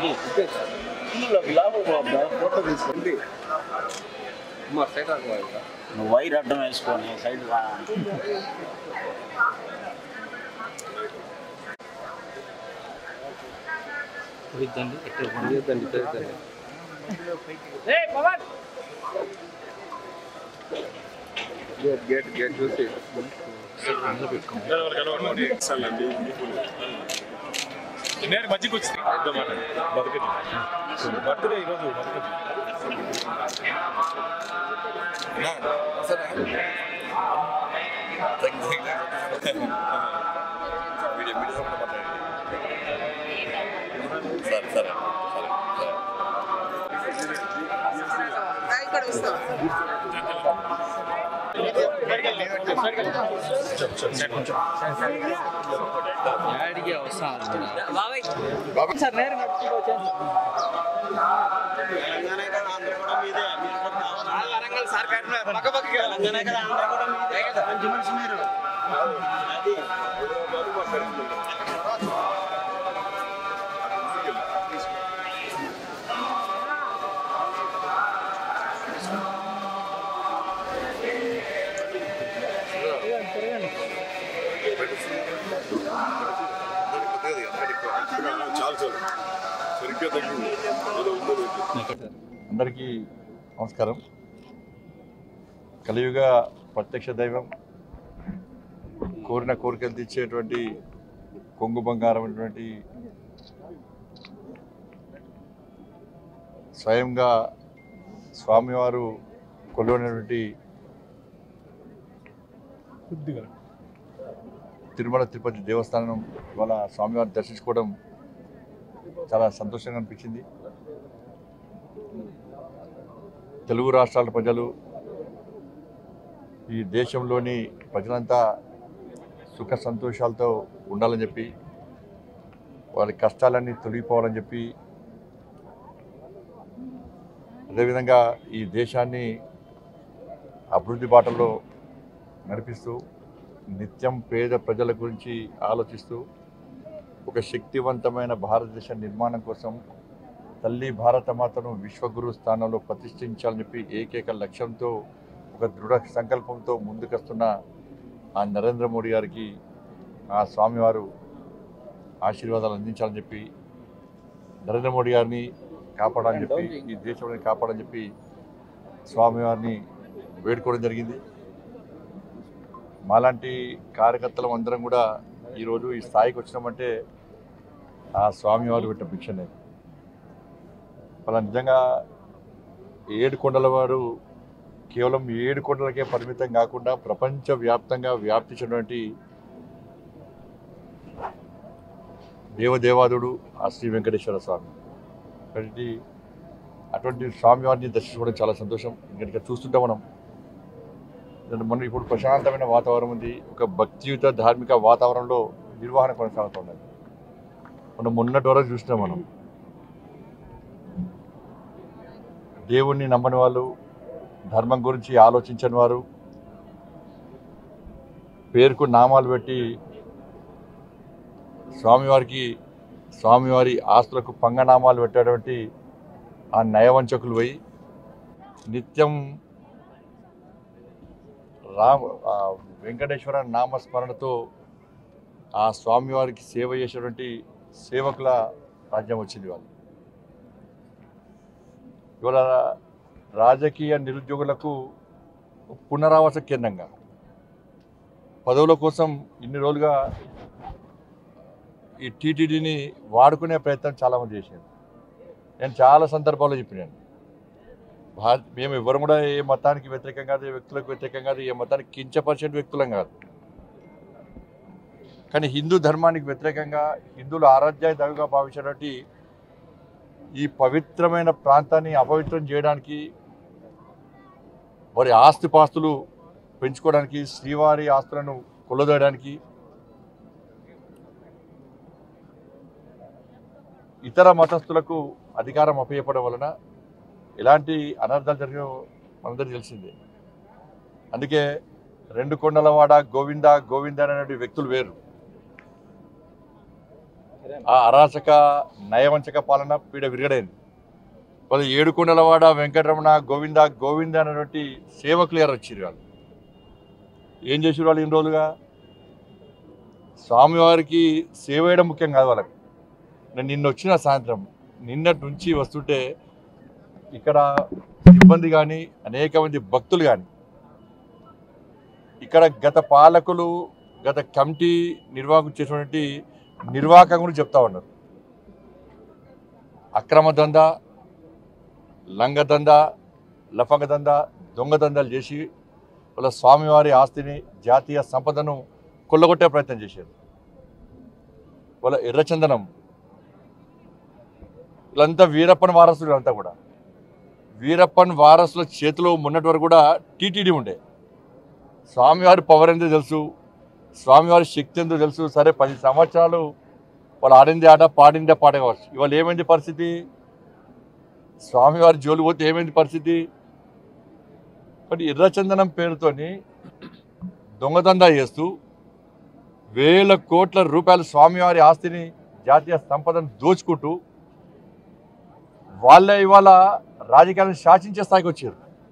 నువ్వు వైర్ అడ్డం వేసుకొని సైడ్ రా గేట్ గేట్ చూసి నేను మధ్యకి వచ్చింది పెద్ద మాట బతుకటి బర్త్డే ఈరోజు బతుకటి సరే సరే ఇక్కడ వస్తాం చాలు చాలు సరిగ్గా తగ్గింది ఏదో ఉందో లేదు. అందరికీ నమస్కారం కలియుగ ప్రత్యక్ష దైవం కోరిన కోరికలు తీర్చేటువంటి కొంగు బంగారం అనేటువంటి స్వయంగా స్వామివారు కొలువైనటువంటి తిరుమల తిరుపతి దేవస్థానం ఇవాళ స్వామివారిని దర్శించుకోవడం చాలా సంతోషంగా అనిపించింది తెలుగు రాష్ట్రాల ప్రజలు ఈ దేశంలోని ప్రజలంతా సుఖ సంతోషాలతో ఉండాలని చెప్పి వాళ్ళ కష్టాలన్నీ తొలగిపోవాలని చెప్పి అదేవిధంగా ఈ దేశాన్ని అభివృద్ధి బాటలో నడిపిస్తూ నిత్యం పేద ప్రజల గురించి ఆలోచిస్తూ ఒక శక్తివంతమైన భారతదేశ నిర్మాణం కోసం తల్లి భారతమాతను విశ్వగురు స్థానంలో ప్రతిష్ఠించాలని చెప్పి ఏకైక లక్ష్యంతో ఒక దృఢ సంకల్పంతో ముందుకొస్తున్న ఆ నరేంద్ర మోడీ గారికి ఆ స్వామివారు ఆశీర్వాదాలు అందించాలని చెప్పి నరేంద్ర మోడీ గారిని కాపాడాలని చెప్పి ఈ దేశంలో కాపాడని చెప్పి స్వామివారిని వేడుకోవడం జరిగింది మాలాంటి కార్యకర్తలం అందరం కూడా ఈరోజు ఈ స్థాయికి వచ్చినామంటే ఆ స్వామివారు పెట్టిన భిక్షనే అలా నిజంగా ఏడు కొండల వారు కేవలం ఏడు కొండలకే పరిమితం కాకుండా ప్రపంచవ్యాప్తంగా వ్యాప్తించినటువంటి దేవదేవాదుడు ఆ శ్రీ వెంకటేశ్వర స్వామి కాబట్టి అటువంటి స్వామివారిని దర్శించుకోవడం చాలా సంతోషం ఇంకా చూస్తుంటాం మనం మన ఇప్పుడు ప్రశాంతమైన వాతావరణం ఉంది ఒక భక్తియుత ధార్మిక వాతావరణంలో నిర్వహణ కొనసాగుతున్నది మనం మొన్నటి వరకు చూసినాం మనం దేవుణ్ణి నమ్మని వాళ్ళు ధర్మం గురించి ఆలోచించని వారు పేరుకు నామాలు పెట్టి స్వామివారికి స్వామివారి ఆస్తులకు పంగనామాలు పెట్టేటువంటి ఆ నయవంచకులు పోయి నిత్యం రామ ఆ వెంకటేశ్వర నామస్మరణతో ఆ స్వామివారికి సేవ చేసేటువంటి సేవకుల రాజ్యం వచ్చింది వాళ్ళు ఇవాళ రాజకీయ నిరుద్యోగులకు పునరావాస కేంద్రంగా పదవుల కోసం ఇన్ని రోజులుగా ఈ టీటీడీని వాడుకునే ప్రయత్నం చాలామంది చేశారు నేను చాలా సందర్భాల్లో చెప్పినాను భారత్ మేము ఎవరు కూడా ఏ మతానికి వ్యతిరేకం కాదు ఏ వ్యక్తులకు వ్యతిరేకం కాదు ఏ మతానికి కించపరిచిన వ్యక్తులం కాదు కానీ హిందూ ధర్మానికి వ్యతిరేకంగా హిందువుల ఆరాధ్యాయ దైవగా భావించినటువంటి ఈ పవిత్రమైన ప్రాంతాన్ని అపవిత్రం చేయడానికి వారి ఆస్తిపాస్తులు పెంచుకోవడానికి శ్రీవారి ఆస్తులను కొల్లదోయడానికి ఇతర మతస్థులకు అధికారం అప్పయ్యపడం వలన ఎలాంటి అనర్థాలు జరిగిన మనందరికీ తెలిసిందే అందుకే రెండు కొండలవాడ గోవింద గోవింద అనేటువంటి వ్యక్తులు వేరు ఆ అరాచక నయవంచక పాలన పీడ విరగడైంది వాళ్ళు ఏడుకొండలవాడ వెంకటరమణ గోవింద గోవింద అనేటువంటి సేవకులు ఎవరు వచ్చారు వాళ్ళు ఏం చేసారు వాళ్ళు ఇన్ని రోజులుగా స్వామివారికి సేవ చేయడం ముఖ్యం కాదు వాళ్ళకి నేను నిన్న వచ్చిన సాయంత్రం నిన్నటి నుంచి వస్తుంటే ఇక్కడ సిబ్బంది కానీ అనేక మంది భక్తులు కానీ ఇక్కడ గత పాలకులు గత కమిటీ నిర్వాహకులు చేసినటువంటి నిర్వాహకం గురించి చెప్తా ఉన్నారు అక్రమ దందా లంగ దందా లఫంగ దందా దొంగ దందాలు చేసి వాళ్ళ స్వామివారి ఆస్తిని జాతీయ సంపదను కొల్లగొట్టే ప్రయత్నం చేశారు వాళ్ళ ఎర్రచందనం వీళ్ళంతా వీరప్పన్ వారసులు అంతా కూడా వీరప్పన్ వారసుల చేతిలో మొన్నటి వరకు కూడా టీటీడీ ఉండే స్వామివారి పవర్ ఎంతో తెలుసు స్వామివారి శక్తి ఎంతో తెలుసు సరే పది సంవత్సరాలు వాళ్ళు ఆడింది ఆట పాడిందే పాట కావచ్చు ఇవాళ ఏమైంది పరిస్థితి స్వామివారి జోలు పోతే ఏమైంది పరిస్థితి బట్ ఎర్రచందనం పేరుతోని దొంగదందా చేస్తూ వేల కోట్ల రూపాయల స్వామివారి ఆస్తిని జాతీయ సంపదను దోచుకుంటూ వాళ్ళే ఇవాళ రాజకీయాలను శాసించే స్థాయికి వచ్చారు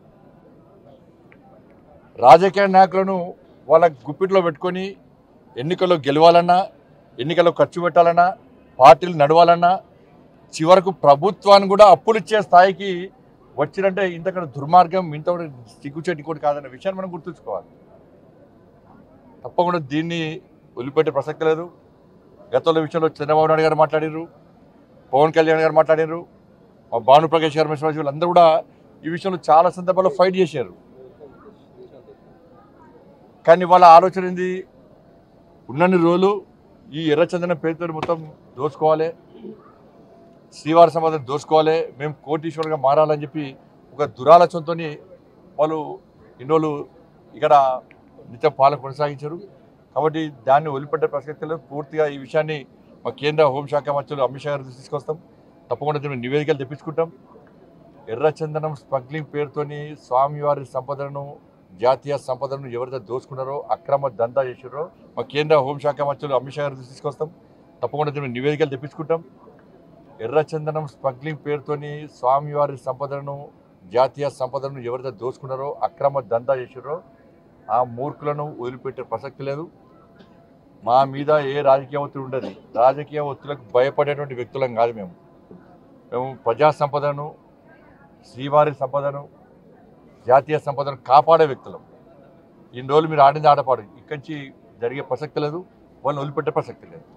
రాజకీయ నాయకులను వాళ్ళ గుప్పిట్లో పెట్టుకొని ఎన్నికల్లో గెలవాలన్నా ఎన్నికల్లో ఖర్చు పెట్టాలన్నా పార్టీలు నడవాలన్నా చివరకు ప్రభుత్వాన్ని కూడా అప్పులు ఇచ్చే స్థాయికి వచ్చినంటే ఇంతకన్నా దుర్మార్గం ఇంత కూడా సిగ్గుచేటి కూడా కాదన్న విషయాన్ని మనం గుర్తుంచుకోవాలి తప్పకుండా దీన్ని వదిలిపెట్టే ప్రసక్తి లేదు గతంలో విషయంలో చంద్రబాబు నాయుడు గారు మాట్లాడారు పవన్ కళ్యాణ్ గారు మాట్లాడారు మా భాను ప్రకాష్ గారు మిశ్రా వీళ్ళందరూ కూడా ఈ విషయంలో చాలా సందర్భాల్లో ఫైట్ చేశారు కానీ వాళ్ళ ఆలోచన ఏంది ఉన్నన్ని రోజులు ఈ ఎర్రచందనం పేరుతో మొత్తం దోచుకోవాలి శ్రీవారి సమాధానం దోచుకోవాలి మేము కోటీశ్వరుగా మారాలని చెప్పి ఒక దురాలోచనతో వాళ్ళు ఇన్ని రోజులు ఇక్కడ నిత్యం పాలన కొనసాగించారు కాబట్టి దాన్ని వదిలిపెట్టే ప్రసక్తి లేదు పూర్తిగా ఈ విషయాన్ని మా కేంద్ర హోంశాఖ మంత్రులు అమిత్ షా గారి దృష్టికి తీసుకొస్తాం తప్పకుండా దీన్ని నివేదికలు తెప్పించుకుంటాం ఎర్రచందనం స్మగ్లింగ్ పేరుతోని స్వామివారి సంపదను జాతీయ సంపదను ఎవరైతే దోచుకున్నారో అక్రమ దందా చేసారో మా కేంద్ర హోంశాఖ మంత్రులు అమిత్ షా గారి దృష్టికి తీసుకొస్తాం తప్పకుండా దీన్ని నివేదికలు తెప్పించుకుంటాం ఎర్రచందనం స్మగ్లింగ్ పేరుతోని స్వామివారి సంపదను జాతీయ సంపదను ఎవరైతే దోచుకున్నారో అక్రమ దందా చేసారో ఆ మూర్ఖులను వదిలిపెట్టే ప్రసక్తి లేదు మా మీద ఏ రాజకీయ ఒత్తిడి ఉండదు రాజకీయ ఒత్తిడిలకు భయపడేటువంటి వ్యక్తులం కాదు మేము మేము ప్రజా సంపదను శ్రీవారి సంపదను జాతీయ సంపదను కాపాడే వ్యక్తులం ఇన్ని రోజులు మీరు ఆడింది ఆడపాడు ఇక్కడి నుంచి జరిగే ప్రసక్తి లేదు వాళ్ళని వదిలిపెట్టే ప్రసక్తి లేదు